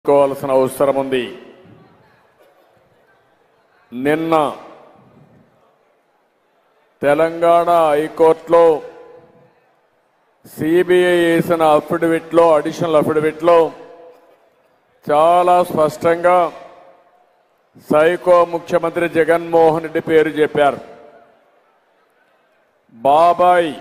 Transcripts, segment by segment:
కోవాల్సిన అవసరం ఉంది నిన్న తెలంగాణ హైకోర్టులో సిబిఐ వేసిన అఫిడవిట్లో అడిషనల్ అఫిడవిట్లో చాలా స్పష్టంగా సైకో ముఖ్యమంత్రి జగన్మోహన్ రెడ్డి పేరు చెప్పారు బాబాయ్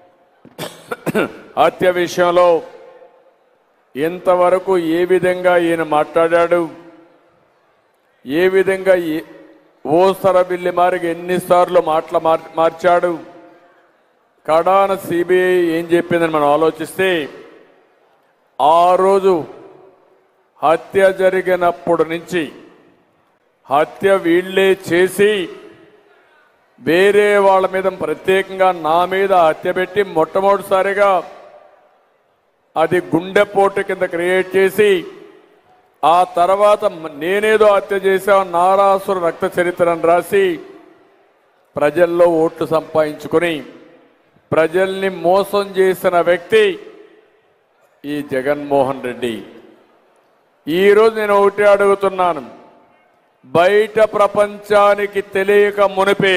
హత్య విషయంలో ఇంతవరకు ఏ విధంగా ఈయన మాట్లాడాడు ఏ విధంగా ఏ- ఓసర బిల్లి మారికి ఎన్నిసార్లు మాటలు మార్- మార్చాడు కడాన సిబిఐ ఏం చెప్పిందని మనం ఆలోచిస్తే ఆ రోజు హత్య జరిగినప్పుడు నుంచి హత్య వీళ్ళే చేసి వేరే వాళ్ళ మీద ప్రత్యేకంగా నా మీద హత్య పెట్టి మొట్టమొదటిసారిగా అది గుండెపోటు కింద క్రియేట్ చేసి ఆ తర్వాత మ- నేనేదో హత్య చేశా నారాసుర రక్త చరిత్రను రాసి ప్రజల్లో ఓట్లు సంపాదించుకుని ప్రజల్ని మోసం చేసిన వ్యక్తి ఈ జగన్మోహన్ రెడ్డి ఈరోజు నేను ఒకటి అడుగుతున్నాను బయట ప్రపంచానికి తెలియక మునిపే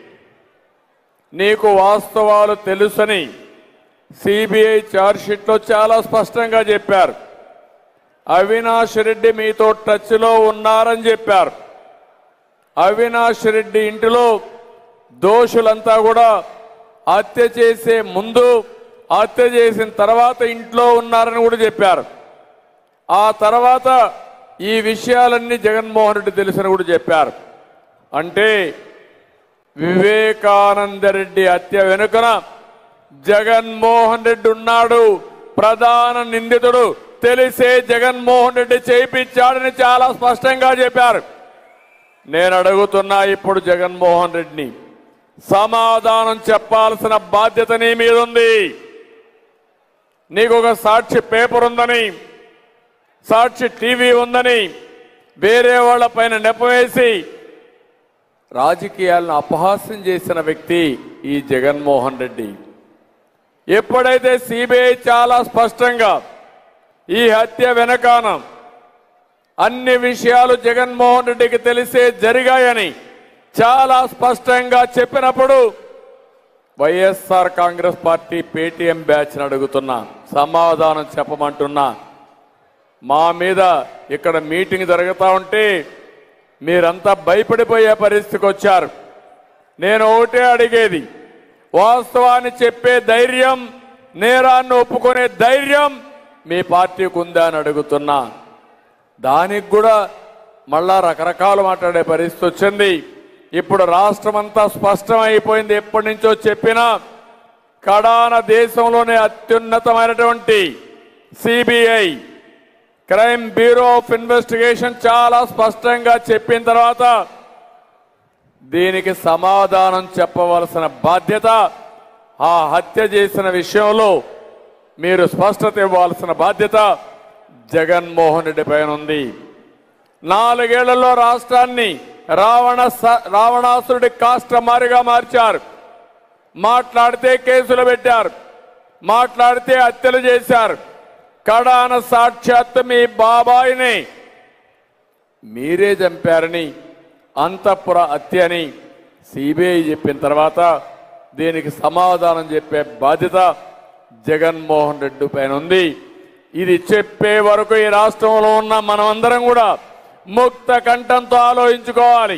నీకు వాస్తవాలు తెలుసని సిబిఐ ఛార్జ్షీట్లో చాలా స్పష్టంగా చెప్పారు అవినాష్ రెడ్డి మీతో టచ్లో ఉన్నారని చెప్పారు అవినాష్ రెడ్డి ఇంటిలో దోషులంతా కూడా హత్య చేసే ముందు హత్య చేసిన తర్వాత ఇంట్లో ఉన్నారని కూడా చెప్పారు ఆ తర్వాత ఈ విషయాలన్నీ జగన్మోహన్ రెడ్డి తెలుసని కూడా చెప్పారు అంటే వివేకానంద రెడ్డి హత్య వెనుకన జగన్మోహన్ రెడ్డి ఉన్నాడు ప్రధాన నిందితుడు తెలిసే జగన్మోహన్ రెడ్డి చేయించాడని చాలా స్పష్టంగా చెప్పారు నేను అడుగుతున్నా ఇప్పుడు జగన్మోహన్ రెడ్డిని సమాధానం చెప్పాల్సిన బాధ్యత నీ మీద ఉంది నీకు ఒక సాక్షి పేపర్ ఉందని సాక్షి టీవీ ఉందని వేరే వాళ్ళ పైన నెపవేసి రాజకీయాలను అపహాస్యం చేసిన వ్యక్తి ఈ జగన్మోహన్ రెడ్డి ఎప్పుడైతే సిబిఐ చాలా స్పష్టంగా ఈ హత్య వెనకాన అన్ని విషయాలు జగన్మోహన్ రెడ్డికి తెలిసే జరిగాయని చాలా స్పష్టంగా చెప్పినప్పుడు YSR congress party Paytm batch అడుగుతున్నా సమాధానం చెప్పమంటున్నా మా మీద ఇక్కడ మీటింగ్ జరుగుతూ ఉంటే మీరంతా భయపడిపోయే పరిస్థితికి వచ్చారు నేను ఒకటే అడిగేది వాస్తవాన్ని చెప్పే ధైర్యం నేరాన్ని ఒప్పుకునే ధైర్యం మీ పార్టీకి ఉందా అని అడుగుతున్నా దానికి కూడా మళ్ళా రకరకాలు మాట్లాడే పరిస్థితి వచ్చింది ఇప్పుడు రాష్ట్రం అంతా స్పష్టమైపోయింది ఎప్పటి నుంచో చెప్పినా కడాన దేశంలోనే అత్యున్నతమైనటువంటి CBI crime bureau of investigation చాలా స్పష్టంగా చెప్పిన తర్వాత దీనికి సమాధానం చెప్పవలసిన బాధ్యత ఆ హత్య చేసిన విషయంలో మీరు స్పష్టత ఇవ్వాల్సిన బాధ్యత జగన్మోహన్ రెడ్డి పైన ఉంది నాలుగేళ్లలో రాష్ట్రాన్ని రావణ స- రావణాసురుడి కాష్టమారిగా మార్చారు మాట్లాడితే కేసులు పెట్టారు మాట్లాడితే హత్యలు చేశారు కడాన సాక్షాత్ మీ బాబాయిని మీరే చంపారని అంతఃపుర హత్య అని సిబిఐ చెప్పిన తర్వాత దీనికి సమాధానం చెప్పే బాధ్యత జగన్మోహన్ రెడ్డి పైన ఉంది ఇది చెప్పే వరకు ఈ రాష్ట్రంలో ఉన్న మనమందరం కూడా ముక్త కంఠంతో ఆలోచించుకోవాలి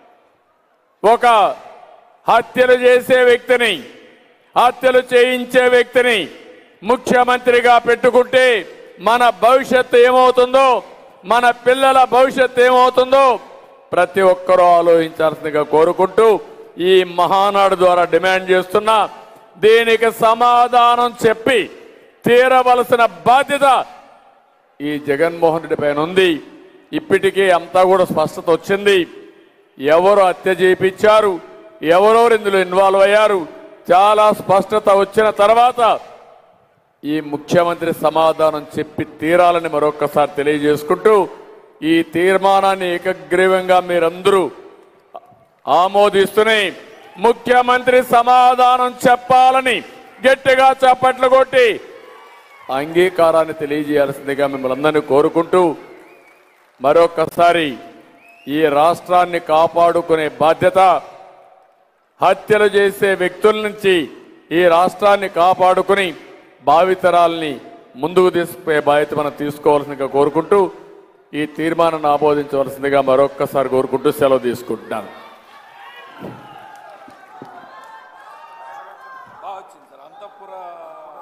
ఒక హత్యలు చేసే వ్యక్తిని హత్యలు చేయించే వ్యక్తిని ముఖ్యమంత్రిగా పెట్టుకుంటే మన భవిష్యత్తు ఏమవుతుందో మన పిల్లల భవిష్యత్తు ఏమవుతుందో ప్రతి ఒక్కరూ ఆలోచించాల్సిందిగా కోరుకుంటూ ఈ మహానాడు ద్వారా డిమాండ్ చేస్తున్నా దీనికి సమాధానం చెప్పి తీరవలసిన బాధ్యత ఈ జగన్మోహన్ రెడ్డి పైన ఉంది ఇప్పటికీ అంతా కూడా స్పష్టత వచ్చింది ఎవరు హత్య చేయించారు ఎవరెవరు ఇందులో ఇన్వాల్వ్ అయ్యారు చాలా స్పష్టత వచ్చిన తర్వాత ఈ ముఖ్యమంత్రి సమాధానం చెప్పి తీరాలని మరొకసారి తెలియజేసుకుంటూ ఈ తీర్మానాన్ని ఏకగ్రీవంగా మీరందరూ ఆమోదిస్తూనే ముఖ్యమంత్రి సమాధానం చెప్పాలని గట్టిగా చప్పట్లు కొట్టి అంగీకారాన్ని తెలియజేయాల్సిందిగా మిమ్మల్ని అందరినీ కోరుకుంటూ మరొకసారి ఈ రాష్ట్రాన్ని కాపాడుకునే బాధ్యత హత్యలు చేసే వ్యక్తుల నుంచి ఈ రాష్ట్రాన్ని కాపాడుకుని భావితరాల్ని ముందుకు తీసుకుపోయే బాధ్యత మనం తీసుకోవాల్సిందిగా కోరుకుంటూ ఈ తీర్మానాన్ని ఆమోదించవలసిందిగా మరొక్కసారి కోరుకుంటూ సెలవు తీసుకుంటున్నాను